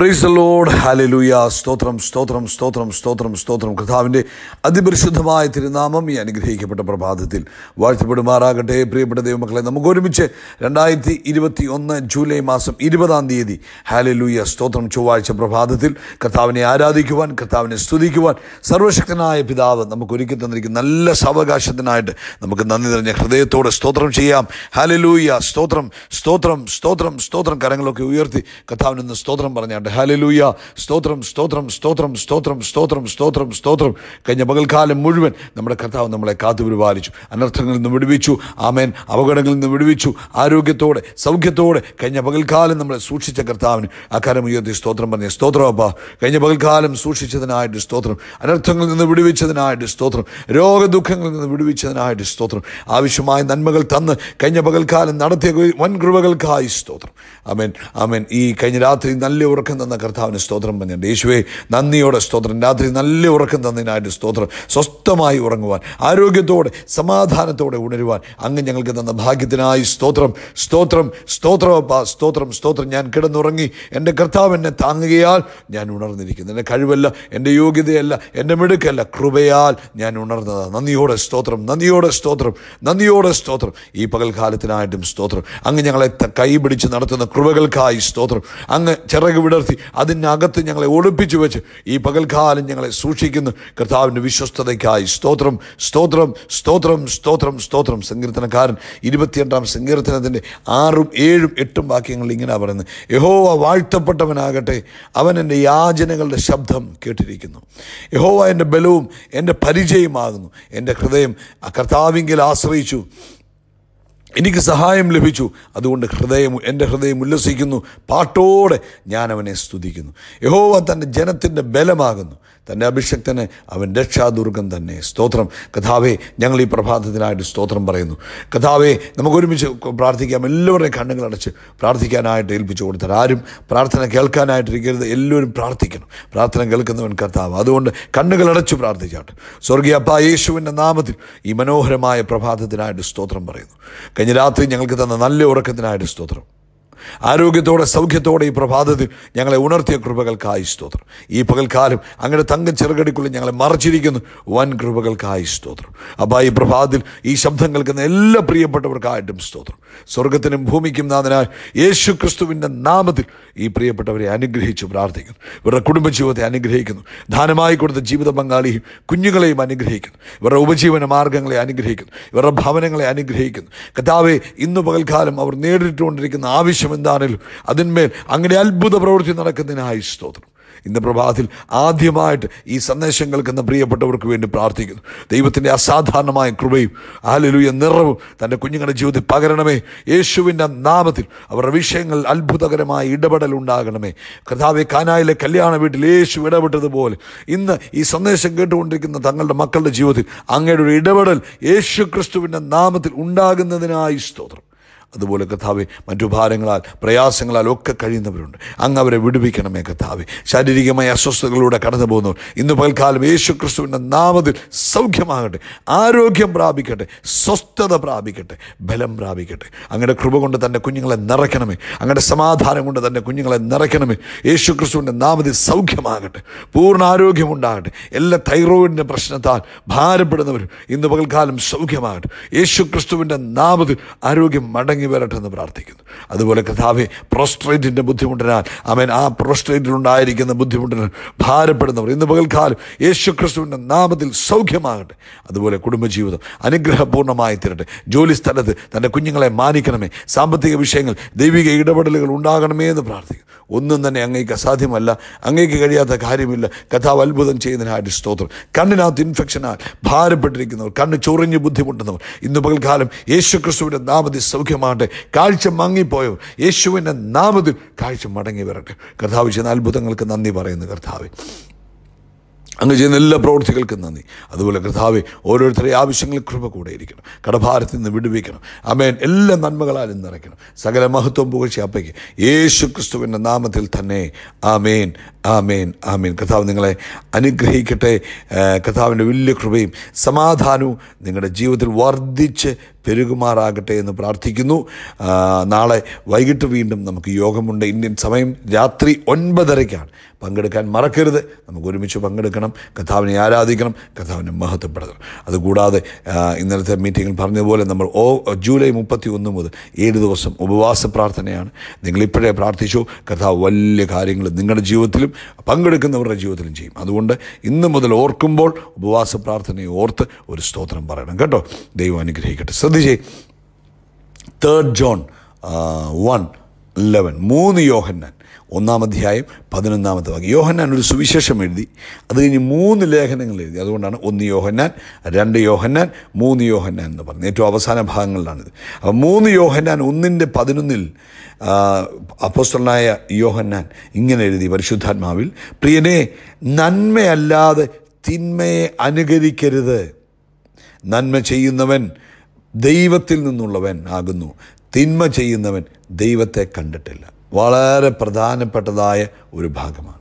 price load hallelujah സ്തോത്രം സ്തോത്രം സ്തോത്രം സ്തോത്രം സ്തോത്രം കർത്താവിൻ്റെ അതിപരിശുദ്ധമായ തിരുനാമം ഈ അനുഗ്രഹിക്കപ്പെട്ട പ്രഭാതത്തിൽ വാഴ്ത്തപ്പെടുമാറാകട്ടെ പ്രിയപ്പെട്ട ദൈവമക്കളെ നമുക്ക് ഒരുമിച്ച് രണ്ടായിരത്തി ഇരുപത്തി ഒന്ന് ജൂലൈ മാസം ഇരുപതാം തീയതി ഹാലലൂയ സ്തോത്രം ചൊവ്വാഴ്ച പ്രഭാതത്തിൽ കർത്താവിനെ ആരാധിക്കുവാൻ കർത്താവിനെ സ്തുതിക്കുവാൻ സർവശക്തനായ പിതാവ് നമുക്ക് ഒരുക്കി തന്നിരിക്കുന്ന നല്ല സാവകാശത്തിനായിട്ട് നമുക്ക് നന്ദി നിറഞ്ഞ ഹൃദയത്തോടെ സ്തോത്രം ചെയ്യാം ഹാലലൂയ സ്തോത്രം സ്തോത്രം സ്തോത്രം സ്തോത്രം കരങ്ങളൊക്കെ ഉയർത്തി കർത്താവിന് നിന്ന് സ്തോത്രം പറഞ്ഞാണ്ട് ഹാലലൂയ സ്തോത്രം സ്തോത്രം സ്തോത്രം സ്തോത്രം സ്തോത്രം സ്തോത്രം സ്തോത്രം കഴിഞ്ഞ പകൽക്കാലം മുഴുവൻ നമ്മുടെ കർത്താവ് നമ്മളെ കാത്തു പരിപാലിച്ചു അനർത്ഥങ്ങളിൽ നിന്ന് വിടുവിച്ചു ആമേൻ അപകടങ്ങളിൽ നിന്ന് വിടുവിച്ചു ആരോഗ്യത്തോടെ സൗഖ്യത്തോടെ കഴിഞ്ഞ പകൽക്കാലം നമ്മളെ സൂക്ഷിച്ച കർത്താവിന് അക്കാരം ഉയർത്തി സ്തോത്രം പറഞ്ഞ സ്തോത്രം അപ്പാ കഴിഞ്ഞ പകൽക്കാലം സൂക്ഷിച്ചതിനായിട്ട് സ്തോത്രം അനർത്ഥങ്ങളിൽ നിന്ന് വിടുവിച്ചതിനായിട്ട് സ്തോത്രം രോഗദുഃഖങ്ങളിൽ നിന്ന് വിടുവിച്ചതിനായിട്ട് സ്തോത്രം ആവശ്യമായ നന്മകൾ തന്ന് കഴിഞ്ഞ പകൽക്കാലം നടത്തിയ വൻ കൃപകൾക്കായി സ്തോത്രം ആമേൻ ആമേൻ ഈ കഴിഞ്ഞ രാത്രി നല്ല ഉറക്കം തന്ന കർത്താവിന് സ്തോത്രം പറഞ്ഞിട്ടുണ്ട് യേശുവെ നന്ദിയോടെ സ്തോത്രം രാത്രി നല്ല ഉറക്കം തന്നതിനായിട്ട് സ്തോത്രം സ്വസ്ഥമായി ഉറങ്ങുവാൻ ആരോഗ്യത്തോടെ സമാധാനത്തോടെ ഉണരുവാൻ അങ്ങ് ഞങ്ങൾക്ക് തന്ന ഭാഗ്യത്തിനായി സ്തോത്രം സ്തോത്രം സ്തോത്രം അപ്പാ സ്തോത്രം സ്തോത്രം ഞാൻ കിടന്നുറങ്ങി എൻ്റെ കർത്താവ് എന്നെ താങ്ങുകയാൽ ഞാൻ ഉണർന്നിരിക്കുന്നു എൻ്റെ കഴിവല്ല എൻ്റെ യോഗ്യതയല്ല എൻ്റെ മിടുക്കല്ല കൃപയാൽ ഞാൻ ഉണർന്നതാണ് നന്ദിയോടെ സ്തോത്രം നന്ദിയോടെ സ്തോത്രം നന്ദിയോടെ സ്തോത്രം ഈ പകൽക്കാലത്തിനായിട്ടും സ്തോത്രം അങ്ങ് ഞങ്ങളെ ത- കൈ പിടിച്ച് നടത്തുന്ന കൃപകൾക്കായി സ്തോത്രം അങ്ങ് ചിറക് വിടർത്തി അതിനകത്ത് ഞങ്ങളെ ഒളിപ്പിച്ചു വെച്ച് ഈ പകൽക്കാലം ഞങ്ങളെ സൂക്ഷിക്കുന്നു കർത്താവിൻ്റെ വിശ്വസ്തതയ്ക്കായി സ്തോത്രം സ്തോത്രം സ്തോത്രം സ്തോത്രം സ്തോത്രം സങ്കീർത്തനക്കാരൻ ഇരുപത്തിരണ്ടാം സങ്കീർത്തനത്തിൻ്റെ ആറും ഏഴും എട്ടും വാക്യങ്ങൾ ഇങ്ങനെ പറയുന്നത് യഹോവ വാഴ്ത്തപ്പെട്ടവനാകട്ടെ അവൻ എൻ്റെ യാചനകളുടെ ശബ്ദം കേട്ടിരിക്കുന്നു യഹോവ എൻ്റെ ബലവും എൻ്റെ പരിചയമാകുന്നു എൻ്റെ ഹൃദയം ആ കർത്താവിങ്കിൽ ആശ്രയിച്ചു എനിക്ക് സഹായം ലഭിച്ചു അതുകൊണ്ട് ഹൃദയം എൻ്റെ ഹൃദയം ഉല്ലസിക്കുന്നു പാട്ടോടെ ഞാൻ അവനെ സ്തുതിക്കുന്നു യഹോവ തൻ്റെ ജനത്തിൻ്റെ ബലമാകുന്നു തൻ്റെ അഭിഷക്തന് അവൻ രക്ഷാദുർഗം തന്നെ സ്തോത്രം കഥാവെ ഞങ്ങൾ ഈ പ്രഭാതത്തിനായിട്ട് സ്തോത്രം പറയുന്നു കഥാവെ നമുക്ക് ഒരുമിച്ച് പ്രാർത്ഥിക്കാം എല്ലാവരുടെയും കണ്ണുകൾ അടച്ച് പ്രാർത്ഥിക്കാനായിട്ട് ഏൽപ്പിച്ചു കൊടുത്താൽ ആരും പ്രാർത്ഥന കേൾക്കാനായിട്ടിരിക്കരുത് എല്ലാവരും പ്രാർത്ഥിക്കണം പ്രാർത്ഥന കേൾക്കുന്നവൻ കർത്താവ് അതുകൊണ്ട് കണ്ണുകൾ അടച്ചു പ്രാർത്ഥിച്ചാട്ട് സ്വർഗീയ അപ്പ യേശുവിൻ്റെ നാമത്തിൽ ഈ മനോഹരമായ പ്രഭാതത്തിനായിട്ട് സ്തോത്രം പറയുന്നു കഴിഞ്ഞ രാത്രി ഞങ്ങൾക്ക് തന്ന നല്ല ഉറക്കത്തിനായിട്ട് സ്തോത്രം ആരോഗ്യത്തോടെ സൗഖ്യത്തോടെ ഈ പ്രഭാതത്തിൽ ഞങ്ങളെ ഉണർത്തിയ കൃപകൾക്കായി സ്തോത്രം ഈ പകൽക്കാലം അങ്ങനെ തങ്കം ചെറുകടിക്കുള്ളിൽ ഞങ്ങളെ മറച്ചിരിക്കുന്നു വൻ കൃപകൾക്കായി സ്തോത്രം അപ്പോൾ ഈ പ്രഭാതത്തിൽ ഈ ശബ്ദം കേൾക്കുന്ന എല്ലാ പ്രിയപ്പെട്ടവർക്കായിട്ടും സ്തോത്രം സ്വർഗത്തിനും ഭൂമിക്കും നാഥനായ യേശു ക്രിസ്തുവിൻ്റെ നാമത്തിൽ ഈ പ്രിയപ്പെട്ടവരെ അനുഗ്രഹിച്ചു പ്രാർത്ഥിക്കുന്നു ഇവരുടെ കുടുംബജീവിതത്തെ അനുഗ്രഹിക്കുന്നു ദാനമായി കൊടുത്ത ജീവിത പങ്കാളിയും കുഞ്ഞുങ്ങളെയും അനുഗ്രഹിക്കുന്നു ഇവരുടെ ഉപജീവന മാർഗങ്ങളെ അനുഗ്രഹിക്കുന്നു ഇവരുടെ ഭവനങ്ങളെ അനുഗ്രഹിക്കുന്നു കഥാവെ ഇന്ന് പകൽക്കാലം അവർ നേരിട്ടുകൊണ്ടിരിക്കുന്ന ആവശ്യം എന്താണേലും അതിന്മേൽ അങ്ങനെ അത്ഭുത പ്രവൃത്തി നടക്കുന്നതിനായി സ്തോത്രം ഇന്ന് പ്രഭാതത്തിൽ ആദ്യമായിട്ട് ഈ സന്ദേശം കേൾക്കുന്ന പ്രിയപ്പെട്ടവർക്ക് വേണ്ടി പ്രാർത്ഥിക്കുന്നു ദൈവത്തിൻ്റെ അസാധാരണമായ കൃപയും ആലലുയ നിറവും തൻ്റെ കുഞ്ഞുങ്ങളുടെ ജീവിതത്തിൽ പകരണമേ യേശുവിൻ്റെ നാമത്തിൽ അവരുടെ വിഷയങ്ങൾ അത്ഭുതകരമായ ഇടപെടൽ ഉണ്ടാകണമേ കർത്താവെ കാനായിലെ കല്യാണ വീട്ടിൽ യേശു ഇടപെട്ടതുപോലെ ഇന്ന് ഈ സന്ദേശം കേട്ടുകൊണ്ടിരിക്കുന്ന തങ്ങളുടെ മക്കളുടെ ജീവിതത്തിൽ അങ്ങയുടെ ഒരു ഇടപെടൽ യേശു ക്രിസ്തുവിൻ്റെ നാമത്തിൽ ഉണ്ടാകുന്നതിനായി സ്തോത്രം അതുപോലെ കഥാവെ മറ്റു ഭാരങ്ങളാൽ പ്രയാസങ്ങളാൽ ഒക്കെ കഴിയുന്നവരുണ്ട് അങ്ങ് അവരെ വിടുവിക്കണമേ കഥാവെ ശാരീരികമായ അസ്വസ്ഥതകളിലൂടെ കടന്നു പോകുന്നവർ ഇന്ന് പൽക്കാലം യേശു ക്രിസ്തുവിൻ്റെ നാമത്തിൽ സൗഖ്യമാകട്ടെ ആരോഗ്യം പ്രാപിക്കട്ടെ സ്വസ്ഥത പ്രാപിക്കട്ടെ ബലം പ്രാപിക്കട്ടെ അങ്ങയുടെ കൃപ കൊണ്ട് തൻ്റെ കുഞ്ഞുങ്ങളെ നിറയ്ക്കണമേ അങ്ങയുടെ സമാധാനം കൊണ്ട് തൻ്റെ കുഞ്ഞുങ്ങളെ നിറയ്ക്കണമേ യേശു ക്രിസ്തുവിൻ്റെ നാമത്തിൽ സൗഖ്യമാകട്ടെ പൂർണ്ണ ആരോഗ്യമുണ്ടാകട്ടെ എല്ലാ തൈറോയിഡിൻ്റെ പ്രശ്നത്താൽ ഭാരപ്പെടുന്നവരും ഇന്ന് പകൽക്കാലം സൗഖ്യമാകട്ടെ യേശു ക്രിസ്തുവിൻ്റെ നാമത്തിൽ ആരോഗ്യം മടങ്ങി വരട്ടെ എന്ന് പ്രാർത്ഥിക്കുന്നു അതുപോലെ കഥാവെ പ്രോസ്ട്രേറ്റിൻ്റെ ബുദ്ധിമുട്ടിനാൽ അവൻ ആ പ്രോസ്ട്രേറ്റിലുണ്ടായിരിക്കുന്ന ബുദ്ധിമുട്ടിനാൽ ഭാരപ്പെടുന്നവർ ഇന്ന് പകൽക്കാലം യേശു ക്രിസ്തുവിൻ്റെ നാമത്തിൽ സൗഖ്യമാകട്ടെ അതുപോലെ കുടുംബജീവിതം അനുഗ്രഹപൂർണ്ണമായി തീരട്ടെ ജോലി സ്ഥലത്ത് തൻ്റെ കുഞ്ഞുങ്ങളെ മാനിക്കണമേ സാമ്പത്തിക വിഷയങ്ങൾ ദൈവിക ഇടപെടലുകൾ ഉണ്ടാകണമേ എന്ന് പ്രാർത്ഥിക്കുന്നു ഒന്നും തന്നെ അങ്ങേക്ക് അസാധ്യമല്ല അങ്ങേക്ക് കഴിയാത്ത കാര്യമില്ല കഥാവ് അത്ഭുതം ചെയ്യുന്നതിനായിട്ട് സ്തോത്രം കണ്ണിനകത്ത് ഇൻഫെക്ഷനാൽ ഭാരപ്പെട്ടിരിക്കുന്നവർ കണ്ണ് ചൊറിഞ്ഞ് ബുദ്ധിമുട്ടുന്നവർ ഇന്ന് പകൽക്കാലം യേശു ക്രിസ്തുവിൻ്റെ നാമത്തിൽ സൗഖ്യമാകട്ടെ കാഴ്ച മങ്ങിപ്പോയവർ യേശുവിൻ്റെ നാമത്തിൽ കാഴ്ച മടങ്ങി വരട്ടെ കർത്താവ് ചെയ്യുന്ന അത്ഭുതങ്ങൾക്ക് നന്ദി പറയുന്നു കർത്താവ് അങ്ങ് ചെയ്യുന്ന എല്ലാ പ്രവൃത്തികൾക്കും നന്ദി അതുപോലെ കർത്താവെ ഓരോരുത്തരുടെ ആവശ്യങ്ങളിൽ കൃപ കൂടെ ഇരിക്കണം കടഭാരത്തിൽ നിന്ന് വിടുവിക്കണം അമേൻ എല്ലാ നന്മകളാലും നിറയ്ക്കണം സകല മഹത്വം പുകഴ്ച അപ്പയ്ക്ക് യേശു ക്രിസ്തുവിൻ്റെ നാമത്തിൽ തന്നെ ആമേൻ ആമേൻ ആമേൻ കർത്താവ് നിങ്ങളെ അനുഗ്രഹിക്കട്ടെ ആ, കർത്താവിൻ്റെ വലിയ കൃപയും സമാധാനവും നിങ്ങളുടെ ജീവിതത്തിൽ വർദ്ധിച്ച് പെരുകുമാറാകട്ടെ എന്ന് പ്രാർത്ഥിക്കുന്നു ആ, നാളെ വൈകിട്ട് വീണ്ടും നമുക്ക് യോഗമുണ്ട് ഇന്ത്യൻ സമയം രാത്രി ഒൻപതരയ്ക്കാണ് പങ്കെടുക്കാൻ മറക്കരുത് നമുക്ക് ഒരുമിച്ച് പങ്കെടുക്കണം കർത്താവിനെ ആരാധിക്കണം കർത്താവിനെ മഹത്വപ്പെടുത്തണം അതുകൂടാതെ ആ, ഇന്നലത്തെ മീറ്റിങ്ങിൽ പറഞ്ഞതുപോലെ നമ്മൾ ഓ ജൂലൈ മുപ്പത്തി ഒന്ന് മുതൽ ഏഴ് ദിവസം ഉപവാസ പ്രാർത്ഥനയാണ് നിങ്ങൾ ഇപ്പോഴേ പ്രാർത്ഥിച്ചു കർത്താവ് വലിയ കാര്യങ്ങൾ നിങ്ങളുടെ ജീവിതത്തിലും പങ്കെടുക്കുന്നവരുടെ ജീവിതത്തിലും ചെയ്യും അതുകൊണ്ട് ഇന്ന് മുതൽ ഓർക്കുമ്പോൾ ഉപവാസ പ്രാർത്ഥനയെ ഓർത്ത് ഒരു സ്തോത്രം പറയണം കേട്ടോ ദൈവം അനുഗ്രഹിക്കട്ടെ ശ്രദ്ധിച്ചേ തേർഡ് ജോൺ വൺ ലെവൻ മൂന്ന് യോഹന്നാൻ ഒന്നാം അധ്യായം പതിനൊന്നാമത്തെ വാക്യം യോഹന്നാൻ ഒരു സുവിശേഷം എഴുതി അത് കഴിഞ്ഞ് മൂന്ന് ലേഖനങ്ങൾ എഴുതി അതുകൊണ്ടാണ് ഒന്ന് യോഹന്നാൻ രണ്ട് യോഹന്നാൻ മൂന്ന് യോഹന്നാൻ എന്ന് പറഞ്ഞത് ഏറ്റവും അവസാന ഭാഗങ്ങളിലാണിത് അപ്പോൾ മൂന്ന് യോഹന്നാൻ ഒന്നിൻ്റെ പതിനൊന്നിൽ അപ്പോസ്റ്റലായ യോഹന്നാൻ ഇങ്ങനെ എഴുതി പരിശുദ്ധാത്മാവിൽ പ്രിയനെ നന്മയല്ലാതെ തിന്മയെ അനുകരിക്കരുത് നന്മ ചെയ്യുന്നവൻ ദൈവത്തിൽ നിന്നുള്ളവൻ ആകുന്നു തിന്മ ചെയ്യുന്നവൻ ദൈവത്തെ കണ്ടിട്ടില്ല വളരെ പ്രധാനപ്പെട്ടതായ ഒരു ഭാഗമാണ്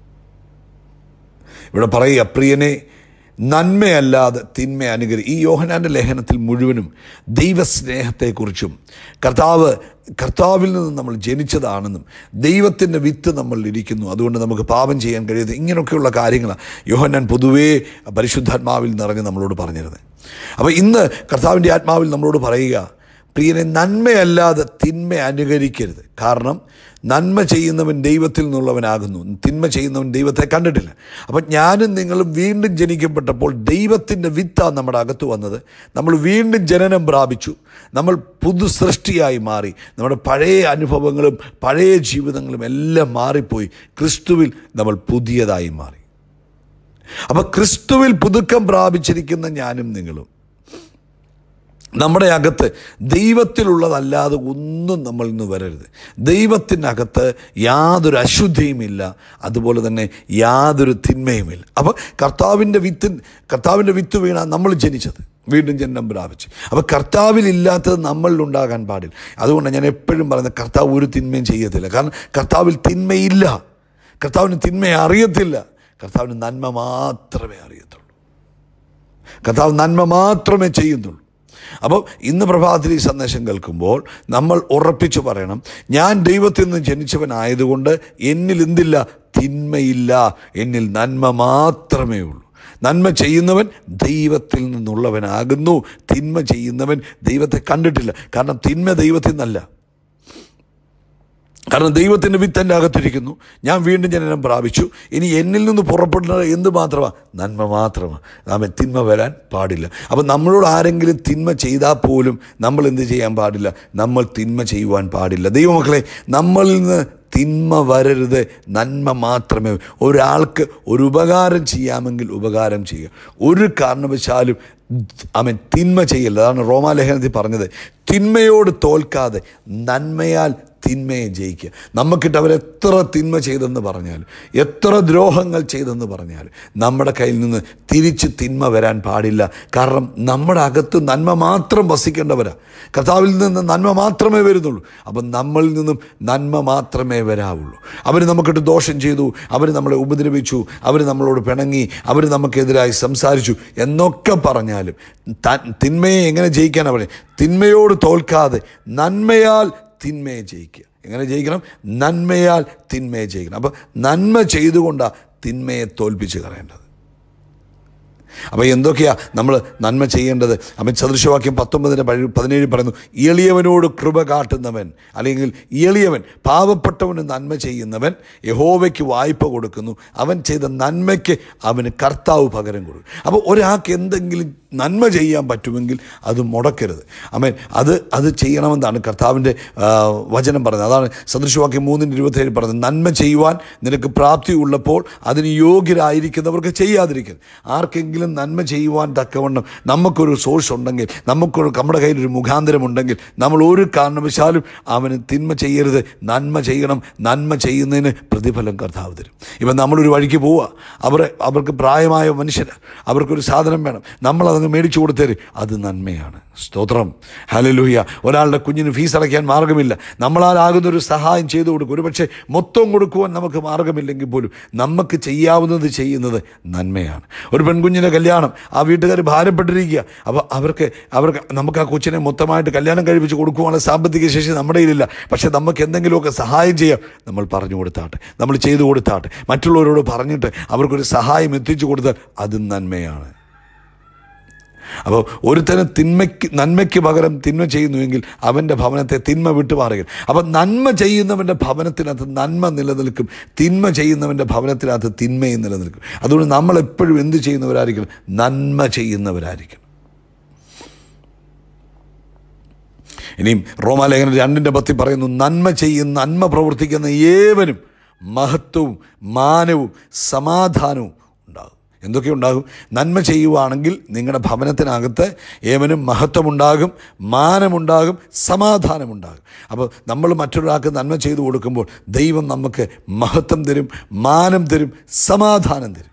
ഇവിടെ പറയുക പ്രിയനെ നന്മയല്ലാതെ തിന്മ അനുകരി ഈ യോഹനാൻ്റെ ലേഖനത്തിൽ മുഴുവനും ദൈവസ്നേഹത്തെക്കുറിച്ചും കർത്താവ് കർത്താവിൽ നിന്ന് നമ്മൾ ജനിച്ചതാണെന്നും ദൈവത്തിൻ്റെ വിത്ത് നമ്മളിൽ ഇരിക്കുന്നു അതുകൊണ്ട് നമുക്ക് പാപം ചെയ്യാൻ കഴിയുന്നത് ഇങ്ങനെയൊക്കെയുള്ള കാര്യങ്ങളാണ് യോഹന്നാൻ പൊതുവേ പരിശുദ്ധാത്മാവിൽ നിറഞ്ഞ് നമ്മളോട് പറഞ്ഞിരുന്നത് അപ്പോൾ ഇന്ന് കർത്താവിൻ്റെ ആത്മാവിൽ നമ്മളോട് പറയുക പ്രിയനെ നന്മയല്ലാതെ തിന്മ അനുകരിക്കരുത് കാരണം നന്മ ചെയ്യുന്നവൻ ദൈവത്തിൽ നിന്നുള്ളവനാകുന്നു തിന്മ ചെയ്യുന്നവൻ ദൈവത്തെ കണ്ടിട്ടില്ല അപ്പം ഞാനും നിങ്ങളും വീണ്ടും ജനിക്കപ്പെട്ടപ്പോൾ ദൈവത്തിൻ്റെ വിത്താണ് നമ്മുടെ അകത്ത് വന്നത് നമ്മൾ വീണ്ടും ജനനം പ്രാപിച്ചു നമ്മൾ പുതു സൃഷ്ടിയായി മാറി നമ്മുടെ പഴയ അനുഭവങ്ങളും പഴയ ജീവിതങ്ങളും എല്ലാം മാറിപ്പോയി ക്രിസ്തുവിൽ നമ്മൾ പുതിയതായി മാറി അപ്പം ക്രിസ്തുവിൽ പുതുക്കം പ്രാപിച്ചിരിക്കുന്ന ഞാനും നിങ്ങളും നമ്മുടെ അകത്ത് ദൈവത്തിലുള്ളതല്ലാതെ ഒന്നും നമ്മളിൽ നിന്ന് വരരുത് ദൈവത്തിനകത്ത് യാതൊരു അശുദ്ധിയുമില്ല അതുപോലെ തന്നെ യാതൊരു തിന്മയുമില്ല അപ്പോൾ കർത്താവിൻ്റെ വിത്തിൻ കർത്താവിൻ്റെ വിത്ത് വീണ നമ്മൾ ജനിച്ചത് വീണ്ടും ജന്മം പ്രാപിച്ച് അപ്പോൾ കർത്താവിലില്ലാത്തത് നമ്മളിലുണ്ടാകാൻ പാടില്ല അതുകൊണ്ട് ഞാൻ എപ്പോഴും പറയുന്നത് കർത്താവ് ഒരു തിന്മയും ചെയ്യത്തില്ല കാരണം കർത്താവിൽ തിന്മയില്ല കർത്താവിന് തിന്മയെ അറിയത്തില്ല കർത്താവിന് നന്മ മാത്രമേ അറിയത്തുള്ളൂ കർത്താവ് നന്മ മാത്രമേ ചെയ്യുന്നുള്ളൂ അപ്പോൾ ഇന്ന് പ്രഭാതത്തിൽ ഈ സന്ദേശം കേൾക്കുമ്പോൾ നമ്മൾ ഉറപ്പിച്ചു പറയണം ഞാൻ ദൈവത്തിൽ നിന്ന് ജനിച്ചവനായതുകൊണ്ട് എന്നിൽ എന്തില്ല തിന്മയില്ല എന്നിൽ നന്മ മാത്രമേ ഉള്ളൂ നന്മ ചെയ്യുന്നവൻ ദൈവത്തിൽ നിന്നുള്ളവനാകുന്നു തിന്മ ചെയ്യുന്നവൻ ദൈവത്തെ കണ്ടിട്ടില്ല കാരണം തിന്മ ദൈവത്തിൽ നിന്നല്ല കാരണം ദൈവത്തിൻ്റെ വിത്ത് എൻ്റെ അകത്തിരിക്കുന്നു ഞാൻ വീണ്ടും ജനനം പ്രാപിച്ചു ഇനി എന്നിൽ നിന്ന് പുറപ്പെടുന്നത് എന്ത് മാത്രമാണ് നന്മ മാത്രമാണ് നാം തിന്മ വരാൻ പാടില്ല അപ്പം നമ്മളോട് ആരെങ്കിലും തിന്മ ചെയ്താൽ പോലും നമ്മൾ എന്ത് ചെയ്യാൻ പാടില്ല നമ്മൾ തിന്മ ചെയ്യുവാൻ പാടില്ല ദൈവമക്കളെ നമ്മളിൽ നിന്ന് തിന്മ വരരുത് നന്മ മാത്രമേ ഒരാൾക്ക് ഒരു ഉപകാരം ചെയ്യാമെങ്കിൽ ഉപകാരം ചെയ്യുക ഒരു കാരണവശാലും അവൻ തിന്മ ചെയ്യല്ല അതാണ് റോമാലേഖനത്തിൽ പറഞ്ഞത് തിന്മയോട് തോൽക്കാതെ നന്മയാൽ തിന്മയെ ജയിക്കുക നമുക്കിട്ട് അവർ എത്ര തിന്മ ചെയ്തെന്ന് പറഞ്ഞാലും എത്ര ദ്രോഹങ്ങൾ ചെയ്തെന്ന് പറഞ്ഞാലും നമ്മുടെ കയ്യിൽ നിന്ന് തിരിച്ച് തിന്മ വരാൻ പാടില്ല കാരണം നമ്മുടെ അകത്ത് നന്മ മാത്രം വസിക്കേണ്ടവരാ കർത്താവിൽ നിന്ന് നന്മ മാത്രമേ വരുന്നുള്ളൂ അപ്പം നമ്മളിൽ നിന്നും നന്മ മാത്രമേ വരാവുള്ളൂ അവർ നമുക്കിട്ട് ദോഷം ചെയ്തു അവർ നമ്മളെ ഉപദ്രവിച്ചു അവർ നമ്മളോട് പിണങ്ങി അവർ നമുക്കെതിരായി സംസാരിച്ചു എന്നൊക്കെ പറഞ്ഞാലും ത- തിന്മയെ എങ്ങനെ ജയിക്കാനാണ് പറയുന്നത് തിന്മയോട് തോൽക്കാതെ നന്മയാൽ തിന്മയെ ജയിക്കുക എങ്ങനെ ജയിക്കണം നന്മയാൽ തിന്മയെ ജയിക്കണം അപ്പോൾ നന്മ ചെയ്തുകൊണ്ടാണ് തിന്മയെ തോൽപ്പിച്ച് കളയേണ്ടത് അപ്പോൾ എന്തൊക്കെയാ നമ്മൾ നന്മ ചെയ്യേണ്ടത് അവൻ സദൃശവാക്യം പത്തൊമ്പതിൻ്റെ പഴ- പതിനേഴ് പറയുന്നു എളിയവനോട് കൃപ കാട്ടുന്നവൻ അല്ലെങ്കിൽ എളിയവൻ പാവപ്പെട്ടവന് നന്മ ചെയ്യുന്നവൻ യഹോവയ്ക്ക് വായ്പ കൊടുക്കുന്നു അവൻ ചെയ്ത നന്മയ്ക്ക് അവന് കർത്താവ് പകരം കൊടുക്കും അപ്പോൾ ഒരാൾക്ക് എന്തെങ്കിലും നന്മ ചെയ്യാൻ പറ്റുമെങ്കിൽ അത് മുടക്കരുത് അമേൻ അത് അത് ചെയ്യണമെന്നാണ് കർത്താവിൻ്റെ ആ, വചനം പറയുന്നത് അതാണ് സദൃശവാക്യം മൂന്നിൻ്റെ ഇരുപത്തേഴ് പറയുന്നത് നന്മ ചെയ്യുവാൻ നിനക്ക് പ്രാപ്തി ഉള്ളപ്പോൾ അതിന് യോഗ്യരായിരിക്കുന്നവർക്ക് ചെയ്യാതിരിക്കരുത് ആർക്കെങ്കിലും ആർക്കെങ്കിലും നന്മ ചെയ്യുവാൻ തക്കവണ്ണം നമുക്കൊരു സോഴ്സ് ഉണ്ടെങ്കിൽ നമുക്കൊരു നമ്മുടെ കയ്യിലൊരു മുഖാന്തരം ഉണ്ടെങ്കിൽ നമ്മൾ ഒരു കാരണവശാലും അവന് തിന്മ ചെയ്യരുത് നന്മ ചെയ്യണം നന്മ ചെയ്യുന്നതിന് പ്രതിഫലം കർത്താവ് തരും ഇപ്പം നമ്മളൊരു വഴിക്ക് പോവുക അവർ അവർക്ക് പ്രായമായ മനുഷ്യർ അവർക്കൊരു സാധനം വേണം നമ്മളതങ്ങ് മേടിച്ചു കൊടുത്തേര് അത് നന്മയാണ് സ്തോത്രം ഹലലൂയ ഒരാളുടെ കുഞ്ഞിന് ഫീസ് അടയ്ക്കാൻ മാർഗമില്ല നമ്മളാലാകുന്ന ഒരു സഹായം ചെയ്തു കൊടുക്കും ഒരു പക്ഷേ മൊത്തം കൊടുക്കുവാൻ നമുക്ക് മാർഗമില്ലെങ്കിൽ പോലും നമുക്ക് ചെയ്യാവുന്നത് ചെയ്യുന്നത് നന്മയാണ് ഒരു പെൺകുഞ്ഞിൻ്റെ കല്യാണം ആ വീട്ടുകാർ ഭാരപ്പെട്ടിരിക്കുക അപ്പോൾ അവർക്ക് അവർക്ക് നമുക്ക് ആ കൊച്ചിനെ മൊത്തമായിട്ട് കല്യാണം കഴിപ്പിച്ച് കൊടുക്കുവാനുള്ള സാമ്പത്തിക ശേഷി നമ്മുടെ കയ്യിലില്ല പക്ഷേ നമുക്ക് എന്തെങ്കിലുമൊക്കെ സഹായം ചെയ്യാം നമ്മൾ പറഞ്ഞു കൊടുത്താട്ടെ നമ്മൾ ചെയ്തു കൊടുത്താട്ടെ മറ്റുള്ളവരോട് പറഞ്ഞിട്ട് അവർക്കൊരു സഹായം എത്തിച്ചു കൊടുത്താൽ അത് നന്മയാണ് അപ്പോൾ ഒരുത്തന് തിന്മയ്ക്ക് നന്മയ്ക്ക് പകരം തിന്മ ചെയ്യുന്നുവെങ്കിൽ അവൻ്റെ ഭവനത്തെ തിന്മ വിട്ടുമാറുക അപ്പം നന്മ ചെയ്യുന്നവൻ്റെ ഭവനത്തിനകത്ത് നന്മ നിലനിൽക്കും തിന്മ ചെയ്യുന്നവൻ്റെ ഭവനത്തിനകത്ത് തിന്മയും നിലനിൽക്കും അതുകൊണ്ട് നമ്മൾ എപ്പോഴും എന്ത് ചെയ്യുന്നവരായിരിക്കണം നന്മ ചെയ്യുന്നവരായിരിക്കണം ഇനിയും റോമാലേഖനം രണ്ടിൻ്റെ പത്തി പറയുന്നു നന്മ ചെയ്യുന്ന നന്മ പ്രവർത്തിക്കുന്ന ഏവനും മഹത്വവും മാനവും സമാധാനവും ഉണ്ടാകും എന്തൊക്കെ ഉണ്ടാകും നന്മ ചെയ്യുവാണെങ്കിൽ നിങ്ങളുടെ ഭവനത്തിനകത്ത് ഏവനും മഹത്വമുണ്ടാകും മാനമുണ്ടാകും സമാധാനമുണ്ടാകും അപ്പോൾ നമ്മൾ മറ്റൊരാൾക്ക് നന്മ ചെയ്തു കൊടുക്കുമ്പോൾ ദൈവം നമുക്ക് മഹത്വം തരും മാനം തരും സമാധാനം തരും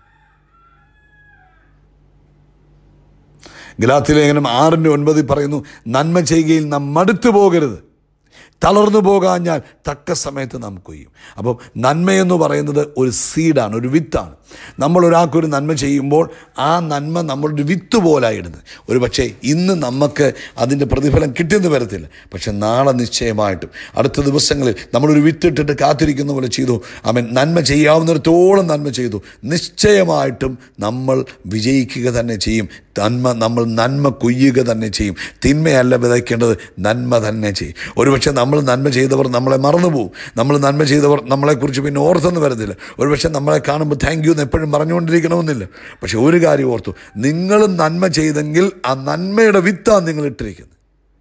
ഗലാത്തി ലേഖനം ആറിൻ്റെ ഒൻപതിൽ പറയുന്നു നന്മ ചെയ്യുകയിൽ നാം മടുത്തു പോകരുത് തളർന്നു പോകാഞ്ഞാൽ തക്ക സമയത്ത് നാം കൊയ്യും അപ്പോൾ നന്മയെന്ന് പറയുന്നത് ഒരു സീഡാണ് ഒരു വിത്താണ് നമ്മൾ ഒരാൾക്കൊരു നന്മ ചെയ്യുമ്പോൾ ആ നന്മ നമ്മളൊരു വിത്ത് പോലായിടുന്നത് ഒരു പക്ഷേ ഇന്ന് നമുക്ക് അതിൻ്റെ പ്രതിഫലം കിട്ടിയെന്ന് വരത്തില്ല പക്ഷെ നാളെ നിശ്ചയമായിട്ടും അടുത്ത ദിവസങ്ങളിൽ നമ്മളൊരു വിത്തിട്ടിട്ട് കാത്തിരിക്കുന്ന പോലെ ചെയ്തു അവൻ നന്മ ചെയ്യാവുന്നിടത്തോളം നന്മ ചെയ്തു നിശ്ചയമായിട്ടും നമ്മൾ വിജയിക്കുക തന്നെ ചെയ്യും നന്മ നമ്മൾ നന്മ കൊയ്യുക തന്നെ ചെയ്യും തിന്മയല്ല വിതയ്ക്കേണ്ടത് നന്മ തന്നെ ചെയ്യും ഒരുപക്ഷെ നമ്മൾ നന്മ ചെയ്തവർ നമ്മളെ മറന്നുപോകും നമ്മൾ നന്മ ചെയ്തവർ നമ്മളെക്കുറിച്ച് പിന്നെ ഓർത്തെന്ന് വരത്തില്ല ഒരുപക്ഷെ നമ്മളെ കാണുമ്പോൾ താങ്ക് യു എന്ന് എപ്പോഴും പറഞ്ഞുകൊണ്ടിരിക്കണമെന്നില്ല പക്ഷെ ഒരു കാര്യം ഓർത്തു നിങ്ങൾ നന്മ ചെയ്തെങ്കിൽ ആ നന്മയുടെ വിത്താണ് നിങ്ങൾ ഇട്ടിരിക്കുന്നത്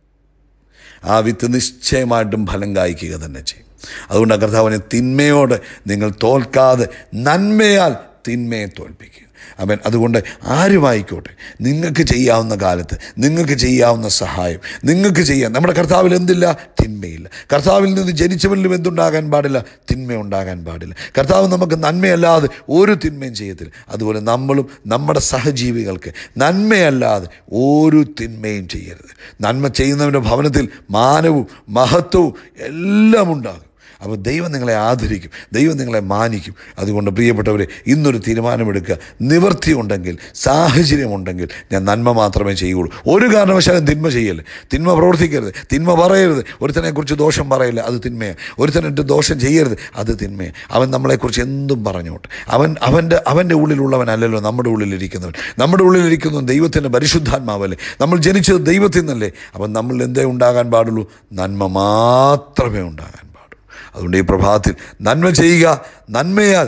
ആ വിത്ത് നിശ്ചയമായിട്ടും ഫലം കായ്ക്കുക തന്നെ ചെയ്യും അതുകൊണ്ട് കർത്താവിനെ തിന്മയോട് നിങ്ങൾ തോൽക്കാതെ നന്മയാൽ തിന്മയെ തോൽപ്പിക്കുക അവൻ അതുകൊണ്ട് ആരുമായിക്കോട്ടെ നിങ്ങൾക്ക് ചെയ്യാവുന്ന കാലത്ത് നിങ്ങൾക്ക് ചെയ്യാവുന്ന സഹായം നിങ്ങൾക്ക് ചെയ്യാൻ നമ്മുടെ കർത്താവിൽ എന്തില്ല തിന്മയില്ല കർത്താവിൽ നിന്ന് ജനിച്ചവരിലും എന്തുണ്ടാകാൻ പാടില്ല തിന്മ ഉണ്ടാകാൻ പാടില്ല കർത്താവ് നമുക്ക് നന്മയല്ലാതെ ഒരു തിന്മയും ചെയ്യത്തില്ല അതുപോലെ നമ്മളും നമ്മുടെ സഹജീവികൾക്ക് നന്മയല്ലാതെ ഒരു തിന്മയും ചെയ്യരുത് നന്മ ചെയ്യുന്നവൻ്റെ ഭവനത്തിൽ മാനവും മഹത്വവും എല്ലാം ഉണ്ടാകും അപ്പോൾ ദൈവം നിങ്ങളെ ആദരിക്കും ദൈവം നിങ്ങളെ മാനിക്കും അതുകൊണ്ട് പ്രിയപ്പെട്ടവരെ ഇന്നൊരു തീരുമാനമെടുക്കുക നിവൃത്തി ഉണ്ടെങ്കിൽ സാഹചര്യമുണ്ടെങ്കിൽ ഞാൻ നന്മ മാത്രമേ ചെയ്യുള്ളൂ ഒരു കാരണവശാലും തിന്മ ചെയ്യല്ലേ തിന്മ പ്രവർത്തിക്കരുത് തിന്മ പറയരുത് ഒരുത്തനെക്കുറിച്ച് ദോഷം പറയില്ല അത് തിന്മയാണ് ഒരുത്തനിട്ട് ദോഷം ചെയ്യരുത് അത് തിന്മയാണ് അവൻ നമ്മളെക്കുറിച്ച് എന്തും പറഞ്ഞോട്ടെ അവൻ അവൻ്റെ അവൻ്റെ ഉള്ളിലുള്ളവനല്ലല്ലോ നമ്മുടെ ഉള്ളിലിരിക്കുന്നവൻ നമ്മുടെ ഉള്ളിലിരിക്കുന്നവൻ ദൈവത്തിൻ്റെ പരിശുദ്ധാത്മാവല്ലേ നമ്മൾ ജനിച്ചത് ദൈവത്തിൽ നിന്നല്ലേ അവൻ നമ്മൾ എന്തേ ഉണ്ടാകാൻ പാടുള്ളൂ നന്മ മാത്രമേ ഉണ്ടാകാൻ പാടുള്ളൂ അതുകൊണ്ട് ഈ പ്രഭാതത്തിൽ നന്മ ചെയ്യുക നന്മയാൽ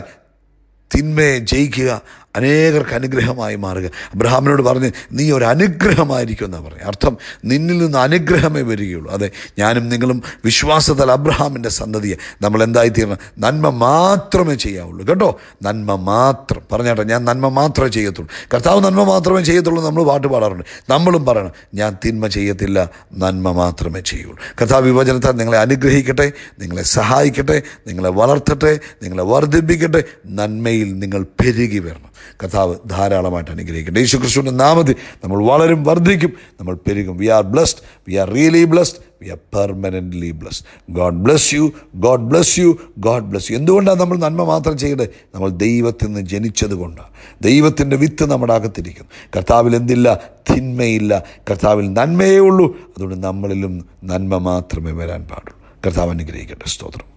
തിന്മയെ ജയിക്കുക അനേകർക്ക് അനുഗ്രഹമായി മാറുക അബ്രഹാമിനോട് പറഞ്ഞ് നീ ഒരു അനുഗ്രഹമായിരിക്കും എന്നാണ് പറയുക അർത്ഥം നിന്നിൽ നിന്ന് അനുഗ്രഹമേ വരികയുള്ളൂ അതെ ഞാനും നിങ്ങളും വിശ്വാസത്താൽ അബ്രഹാമിൻ്റെ സന്തതിയെ നമ്മൾ എന്തായിത്തീരണം നന്മ മാത്രമേ ചെയ്യാവുള്ളൂ കേട്ടോ നന്മ മാത്രം പറഞ്ഞാട്ടെ ഞാൻ നന്മ മാത്രമേ ചെയ്യത്തുള്ളൂ കർത്താവ് നന്മ മാത്രമേ ചെയ്യത്തുള്ളൂ നമ്മൾ പാട്ട് പാടാറുണ്ട് നമ്മളും പറയണം ഞാൻ തിന്മ ചെയ്യത്തില്ല നന്മ മാത്രമേ ചെയ്യുള്ളൂ കർത്താവ് വിഭജനത്താൽ നിങ്ങളെ അനുഗ്രഹിക്കട്ടെ നിങ്ങളെ സഹായിക്കട്ടെ നിങ്ങളെ വളർത്തട്ടെ നിങ്ങളെ വർദ്ധിപ്പിക്കട്ടെ നന്മയിൽ നിങ്ങൾ പെരുകി വരണം കർത്താവ് ധാരാളമായിട്ട് അനുഗ്രഹിക്കട്ടെ യേശു ക്രിസ്തുവിൻ്റെ നാമത്തിൽ നമ്മൾ വളരും വർദ്ധിക്കും നമ്മൾ പെരുകും we are blessed we are really blessed we are permanently blessed God bless you God bless you God bless you എന്തുകൊണ്ടാണ് നമ്മൾ നന്മ മാത്രം ചെയ്യേണ്ടത് നമ്മൾ ദൈവത്തിൽ നിന്ന് ജനിച്ചത് കൊണ്ടാണ് ദൈവത്തിൻ്റെ വിത്ത് നമ്മുടെ അകത്തിരിക്കും കർത്താവിൽ എന്തില്ല തിന്മയില്ല കർത്താവിൽ നന്മയേ ഉള്ളൂ അതുകൊണ്ട് നമ്മളിലും നന്മ മാത്രമേ വരാൻ പാടുള്ളൂ കർത്താവ് അനുഗ്രഹിക്കട്ടെ സ്തോത്രം